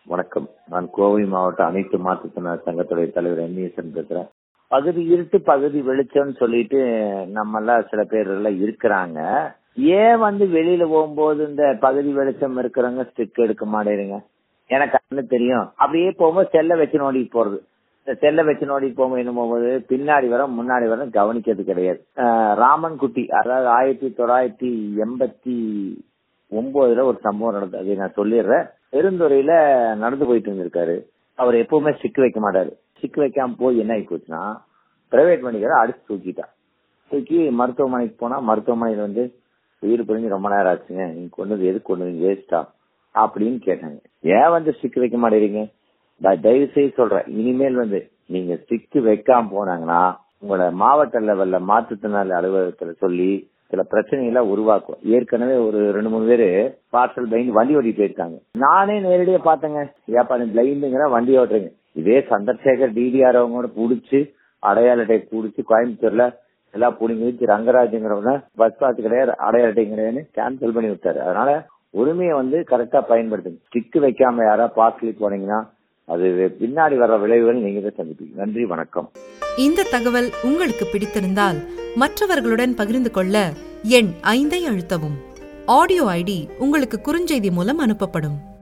வணக்கம் நான் கோவை மாவட்ட அனைத்து மாற்றுத்திறனாளர் சங்கத்துடைய தலைவர் என்ஈசன் பேசுறேன் பகுதி இருட்டு பகுதி வெளிச்சம்னு சொல்லிட்டு நம்ம எல்லாம் சில பேர் எல்லாம் இருக்கிறாங்க ஏன் வந்து வெளியில போகும்போது இந்த பகுதி வெளிச்சம் இருக்கிறவங்க ஸ்டிக் எடுக்க மாட்டேறீங்க எனக்கு அண்ணன் தெரியும் அப்படியே போகும்போது செல்ல வச்சு நோண்டிட்டு போறது இந்த செல்ல வச்சு நோண்டிட்டு போகும்போது என்ன போகும்போது பின்னாடி வர முன்னாடி வர கவனிக்கிறது கிடையாது அஹ் ராமன் குட்டி அதாவது ஆயிரத்தி தொள்ளாயிரத்தி எண்பத்தி ஒன்பதுல ஒரு சம்பவம் நடந்தது அதை நான் சொல்லிடுறேன் பெருந்துறையில நடந்து போயிட்டு இருந்திருக்காரு அவர் எப்பவுமே சிக்கு வைக்க மாட்டாரு சிக்கு வைக்காம போய் என்ன ஆகி போச்சுன்னா பிரைவேட் வண்டிக்கார அடிச்சு தூக்கிட்டான் தூக்கி மருத்துவமனைக்கு போனா மருத்துவமனையில வந்து உயிர் பிரிஞ்சு ரொம்ப நேரம் ஆச்சுங்க நீங்க கொண்டு வந்து எதுக்கு கொண்டு வந்து வேஸ்டா அப்படின்னு கேட்டாங்க ஏன் வந்து ஸ்டிக் வைக்க மாட்டேறீங்க நான் தயவு செய்து சொல்றேன் இனிமேல் வந்து நீங்க ஸ்டிக் வைக்காம போனாங்கன்னா உங்களோட மாவட்ட லெவல்ல மாற்றுத்திறனாளி அலுவலகத்துல சொல்லி சில பிரச்சனைகளை உருவாக்கும் ஏற்கனவே ஒரு ரெண்டு மூணு பேரு பார்சல் பயந்து வண்டி ஓட்டிட்டு போயிருக்காங்க நானே நேரடியா பார்த்தேங்க ஏப்பா நீ பிளைண்டுங்கிற வண்டி ஓட்டுறீங்க இதே சந்திரசேகர் டிடிஆர் அவங்க புடிச்சு அடையாள அட்டை புடிச்சு கோயம்புத்தூர்ல எல்லாம் புடிங்கி வச்சு ரங்கராஜுங்கிறவங்க பஸ் பாஸ் கிடையாது அடையாள அட்டை கிடையாதுன்னு கேன்சல் பண்ணி விட்டாரு அதனால உரிமையை வந்து கரெக்டா பயன்படுத்துங்க ஸ்டிக் வைக்காம யாரா பாஸ்லி போனீங்கன்னா அது பின்னாடி வர விளைவுகள் நீங்க தான் சந்திப்பீங்க நன்றி வணக்கம் இந்த தகவல் உங்களுக்கு பிடித்திருந்தால் மற்றவர்களுடன் பகிர்ந்து கொள்ள எண் ஐந்தை அழுத்தவும் ஆடியோ ஐடி உங்களுக்கு குறுஞ்செய்தி மூலம் அனுப்பப்படும்